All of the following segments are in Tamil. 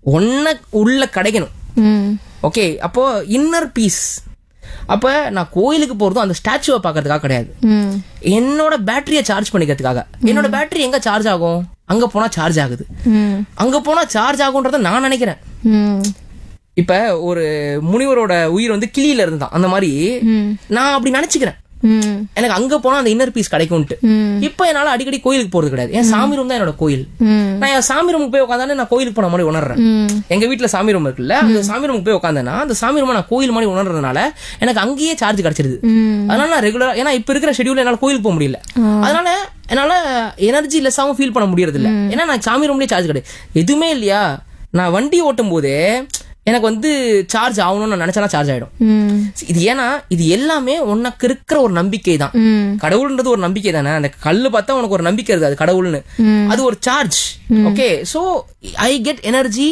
ஒன்ன உள்ள கிடைக்கணும் ம் ஓகே அப்போ இன்னர் பீஸ் அப்ப நான் கோயிலுக்கு போறதும் அந்த ஸ்டாச்சுவை பார்க்கறதுக்காக கிடையாது ம் என்னோட பேட்டரியை சார்ஜ் பண்ணிக்கிறதுக்காக என்னோட பேட்டரி எங்க சார்ஜ் ஆகும் அங்க போனா சார்ஜ் ஆகுது ம் அங்க போனா சார்ஜ் ஆகுன்றத நான் நினைக்கிறேன் ம் இப்ப ஒரு முனிவரோட உயிர் வந்து கிளியில இருந்தான் அந்த மாதிரி ம் நான் அப்படி நினைச்சுக்கிறேன் ம் எனக்கு அங்க போனா அந்த இன்னர் பீஸ் கிடைக்கும்ட்டு ம் இப்ப என்னால அடிக்கடி கோயிலுக்கு போறது கிடையாது என் சாமி ரூம் தான் என்னோட கோயில் ம் நான் என் சாமி ரூமுக்கு போய் உட்காந்தானே நான் கோயிலுக்கு போன மாதிரி உணர்றேன் ம் எங்க வீட்ல சாமி ரூம் இருக்குல்ல அந்த சாமி ரூமுக்கு போய் உட்காந்தேன்னா அந்த சாமி ரூம் நான் கோயில் மாதிரி உணர்றதுனால எனக்கு அங்கேயே சார்ஜ் கிடைச்சிருது ம் அதனால நான் ரெகுலரா ஏன்னா இப்ப இருக்கிற ஷெடியூல் என்னால கோயிலுக்கு போக முடியல அதனால என்னால எனர்ஜி லெஸ்ஸாவும் ஃபீல் பண்ண முடியறது இல்ல ஏன்னா நான் சாமி ரூம்லயே சார்ஜ் கிடையாது எதுவுமே இல்லையா நான் வண்டி ஓட்டும் போதே எனக்கு வந்து சார்ஜ் ஆகணும்னு நான் நினைச்சா சார்ஜ் ஆயிடும் ம் இது ஏன்னா இது எல்லாமே உனக்கு இருக்கிற ஒரு நம்பிக்கை தான் ம் கடவுள்ன்றது ஒரு நம்பிக்கை தானே அந்த கல்லு பார்த்தா உனக்கு ஒரு நம்பிக்கை இருக்கு அது கடவுள்னு அது ஒரு charge okay so I get energy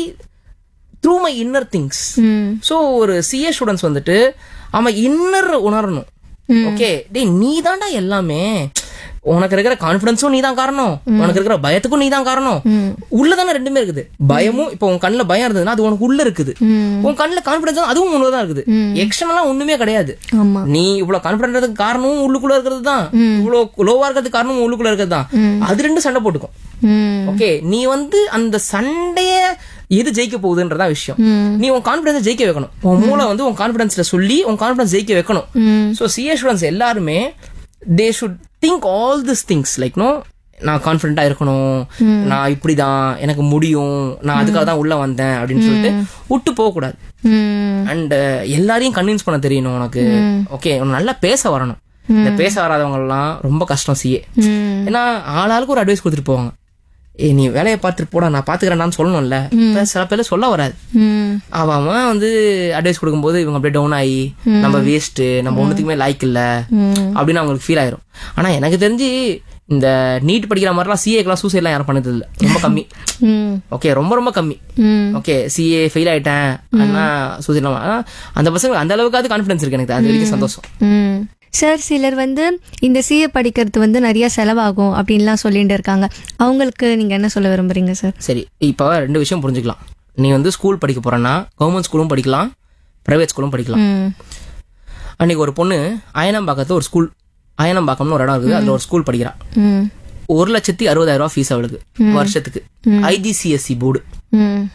through my inner things hmm so ஒரு சிஏ ஸ்டூடெண்ட்ஸ் வந்துட்டு அவன் இன்னர் உணரணும் ஓகே டேய் நீ தான்டா எல்லாமே உனக்கு இருக்கிற கான்பிடன்ஸும் நீ தான் காரணம் உனக்கு இருக்கிற பயத்துக்கும் நீ தான் காரணம் உள்ளதானே ரெண்டுமே இருக்குது பயமும் இப்போ உன் கண்ணுல பயம் இருந்ததுன்னா அது உனக்கு உள்ள இருக்குது ம் உன் கண்ணுல கான்பிடன்ஸ் அதுவும் உன்னதான் இருக்குது எக்ஸ்டர்னலா ஒண்ணுமே கிடையாது ஆமா நீ இவ்வளவு கான்பிடன்ட் காரணமும் உள்ளுக்குள்ள இருக்கிறது தான் இவ்வளவு லோவா இருக்கிறது காரணமும் உள்ளுக்குள்ள இருக்கிறது தான் அது ரெண்டு சண்டை போட்டுக்கும் ம் ஓகே நீ வந்து அந்த சண்டைய எது ஜெயிக்க போகுதுன்றதா விஷயம் ம். நீ உன் கான்பிடன்ஸ் ஜெயிக்க வைக்கணும் உன் மூளை வந்து உன் கான்பிடன்ஸ்ல சொல்லி உன் கான்பிடன்ஸ் ஜெயிக்க வைக்கணும் ம் ஸோ சிஏ ஸ்டூடெண்ட்ஸ் எல்லாருமே they should think all this things like no நான் கான்ஃபிடென்ட்டா இருக்கணும் நான் இப்படிதான் எனக்கு முடியும் நான் அதுக்காக தான் உள்ள வந்தேன் அப்படின்னு சொல்லிட்டு விட்டு போக கூடாது ம் அண்ட் எல்லாரையும் கன்வின்ஸ் பண்ண தெரியணும் உனக்கு ஓகே உனக்கு நல்லா பேச வரணும் இந்த பேச வராதவங்க எல்லாம் ரொம்ப கஷ்டம் சிஏ ம் ஏன்னா ஆளாளுக்கு ஒரு அட்வைஸ் கொடுத்துட்டு போவாங்க ஏ நீ வேலையை பார்த்துட்டு போடா நான் பாத்துக்கிறேன்டான்னு சொல்லணும்ல இப்ப சில பேர் சொல்ல வராது ம் அவன் அவன் வந்து அட்வைஸ் கொடுக்கும்போது இவங்க அப்படியே டவுன் ஆகி நம்ம வேஸ்ட் நம்ம ஒண்ணுத்துக்குமே லைக் இல்ல ம் அப்படின்னு அவங்களுக்கு ஃபீல் ஆயிரும் ஆனா எனக்கு தெரிஞ்சு இந்த நீட் படிக்கிற மாதிரிலாம் சிஏக்கெல்லாம் சூசைட்லாம் யாரும் பண்ணது இல்ல ரொம்ப கம்மி ம் ஓகே ரொம்ப ரொம்ப கம்மி ம் ஓகே சிஏ ஃபெயில் ஆயிட்டேன் ஆனா சூசைட்லாம் ஆனா, அந்த பசங்க அந்த அளவுக்காவது கான்ஃபிடன்ஸ் இருக்கு எனக்கு அது வரைக்கும் சந்தோஷம் ம் சார் சிலர் வந்து இந்த சிஏ படிக்கிறது வந்து நிறைய செலவாகும் அப்படின்லாம் சொல்லிட்டு இருக்காங்க அவங்களுக்கு நீங்க என்ன சொல்ல விரும்புறீங்க சார் சரி இப்போ ரெண்டு விஷயம் புரிஞ்சுக்கலாம் நீ வந்து ஸ்கூல் படிக்க போறேன்னா கவர்மெண்ட் ஸ்கூலும் படிக்கலாம் பிரைவேட் ஸ்கூலும் படிக்கலாம் ம் அன்னைக்கு ஒரு பொண்ணு அயனம்பாக்கத்துல ஒரு ஸ்கூல் அயனம்பாக்கம்னு ஒரு இடம் இருக்குது அதுல ஒரு ஸ்கூல் படிக்கிறா ம் ஒரு லட்சத்தி அறுபதாயிரம் ரூபாய் ஃபீஸ் அவளுக்கு வருஷத்துக்கு ஐஜிசிஎஸ்சி போர்டு ம்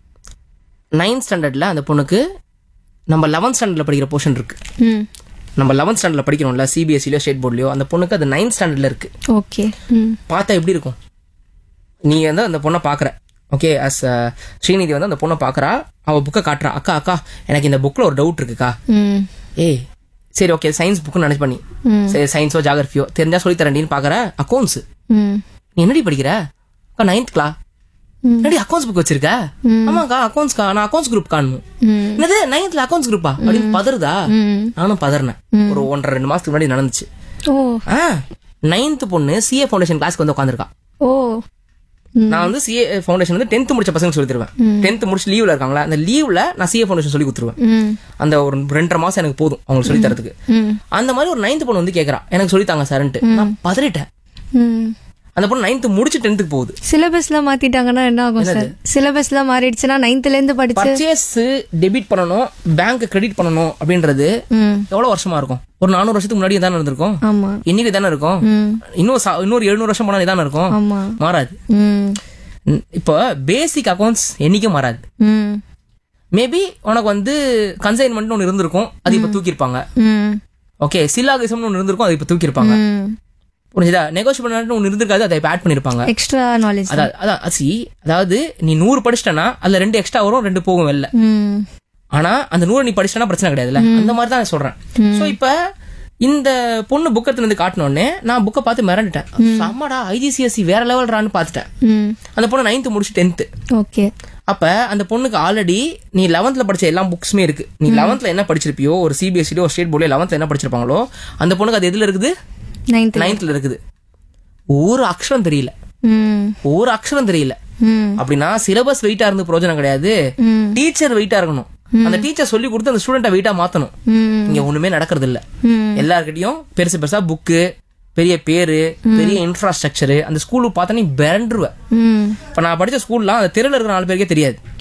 நைன்த் ஸ்டாண்டர்ட்ல அந்த பொண்ணுக்கு நம்ம லெவன்த் ஸ்டாண்டர்ட்ல படிக்கிற போர்ஷன் இருக்கு ம் நம்ம லெவன்த் ஸ்டாண்டர்ட்ல படிக்கிறோம்ல சிபிஎஸ்சிலயோ ஸ்டேட் போர்ட்லயோ அந்த பொண்ணுக்கு அது நைன்த் ஸ்டாண்டர்ட்ல இருக்கு ஓகே ம் பார்த்தா எப்படி இருக்கும் நீ வந்து அந்த பொண்ணை பாக்குற ஓகே அஸ் ஸ்ரீநிதி வந்து அந்த பொண்ணை பாக்குறா அவ புக்கை காட்டுறா அக்கா அக்கா எனக்கு இந்த புக்ல ஒரு டவுட் இருக்குக்கா ம் ஏய் சரி ஓகே சயின்ஸ் புக்கு நினைச்சு பண்ணி சரி சயின்ஸோ ஜாகிரபியோ தெரிஞ்சா சொல்லி தரேன்டின்னு பாக்குற அக்கௌண்ட்ஸ் ம் நீ என்னடி படிக்கிற அக்கா நைன்த் கிளா ம். என்னடி அக்கௌண்ட்ஸ் புக் வச்சிருக்க ஆமாக்கா அக்கௌண்ட்ஸ்க்கா நான் அக்கௌண்ட்ஸ் குரூப் காணும் ம் என்னது நைன்த்ல அக்கௌண்ட்ஸ் குரூப்பா அப்படின்னு பதறுதா ம் நானும் பதறினேன் ஒரு ஒன்றரை ரெண்டு மாசத்துக்கு முன்னாடி நடந்துச்சு ஓ ஆ நைன்த் பொண்ணு சிஏ ஃபவுண்டேஷன் கிளாஸ்க்கு வந்து உட்காந்துருக்கா ஓ நான் வந்து சிஏ ஃபவுண்டேஷன் வந்து டென்த் முடிச்ச பசங்க சொல்லி தருவேன் டென்த் முடிச்சு லீவ்ல இருக்காங்களா அந்த லீவ்ல நான் சிஏ ஃபவுண்டேஷன் சொல்லி கொடுத்துருவேன் ம் அந்த ஒரு ரெண்டரை மாசம் எனக்கு போதும் அவங்களுக்கு சொல்லி தரதுக்கு ம் அந்த மாதிரி ஒரு நைன்த் பொண்ணு வந்து கேக்குறா எனக்கு சொல்லித்தாங்க சார்ன்ட்டு நான் பதறிட்டேன் ம் அந்த பொண்ணு நைன்த் முடிச்சு டென்த்துக்கு போகுது சிலபஸ்ல மாத்திட்டாங்கன்னா என்ன ஆகும் சார் சிலபஸ்ல மாறிடுச்சுன்னா நைன்த்ல இருந்து படிச்சு பர்ச்சேஸ் டெபிட் பண்ணணும் பேங்க் கிரெடிட் பண்ணணும் அப்படின்றது ம் எவ்வளவு வருஷமா இருக்கும் ஒரு நானூறு வருஷத்துக்கு முன்னாடி தானே இருந்திருக்கும் ஆமா இன்னைக்கு தானே இருக்கும் ம் இன்னும் சா- இன்னொரு எழுநூறு வருஷம் போனா இதானே இருக்கும் ஆமா மாறாது ம் ம், இப்போ பேசிக் அக்கௌண்ட்ஸ் என்னைக்கும் மாறாது ம் மேபி உனக்கு வந்து கன்சைன்மெண்ட் ஒன்று இருந்திருக்கும் அது இப்ப தூக்கியிருப்பாங்க ம் ஓகே சில்லாகிசம்னு ஒன்று இருந்திருக்கும் அது இப்ப தூக்கியிருப்பாங்க ம் புரிஞ்சுதா நெகோஷியபிள் ஒன்று இருந்திருக்காது அதை இப்ப ஆட் பண்ணிருப்பாங்க எக்ஸ்ட்ரா நாலேஜ் அதான் அதான் சி அதாவது நீ நூறு படிச்சிட்டனா அதுல ரெண்டு எக்ஸ்ட்ரா வரும் ரெண்டு போகும் வெளில ம் ஆனா அந்த நூறு நீ படிச்சிட்டனா பிரச்சனை கிடையாதுல்ல அந்த மாதிரி தான் நான் சொல்றேன் சோ இப்ப இந்த பொண்ணு புக் எடுத்துட்டு வந்து காட்டினோடனே நான் புக்கை பார்த்து மிரண்டுட்டேன் செம்மடா ஐஜிசிஎஸ்சி வேற லெவல்றான்னு பார்த்துட்டேன் ம் அந்த பொண்ணு நைன்த் முடிச்சு டென்த்து ஓகே அப்ப அந்த பொண்ணுக்கு ஆல்ரெடி நீ லெவன்த்ல படிச்ச எல்லா புக்ஸுமே இருக்கு நீ லெவன்த்ல என்ன படிச்சிருப்பியோ ஒரு சிபிஎஸ்சியோ ஒரு ஸ்டேட் போர்டியோ லெவன்த்ல என்ன படிச்சிருப்பாங்களோ அந்த பொண்ணுக்கு அது எதுல இருக்குது நைன்த் நைன்த்ல இருக்குது ஒரு அக்ஷரம் தெரியல ம் ஒரு அக்ஷரம் தெரியல ம் அப்படின்னா சிலபஸ் வெயிட்டா இருந்து பிரயோஜனம் கிடையாது ம் டீச்சர் வெயிட்டா இருக்கணும் அந்த டீச்சர் சொல்லி கொடுத்து அந்த ஸ்டூடெண்ட்டை வெயிட்டா மாத்தணும் ம் இங்க ஒண்ணுமே நடக்கிறது இல்ல ம் எல்லார்கிட்டயும் பெருசு பெருசா புக்கு பெரிய பேரு பெரிய இன்ஃப்ராஸ்ட்ரக்சர் அந்த ஸ்கூலுக்கு பார்த்தா நீ பிறண்டுருவ ம் இப்ப நான் படிச்ச ஸ்கூல்லாம் அந்த தெருல இருக்கிற நாலு பேருக்கே தெரியாது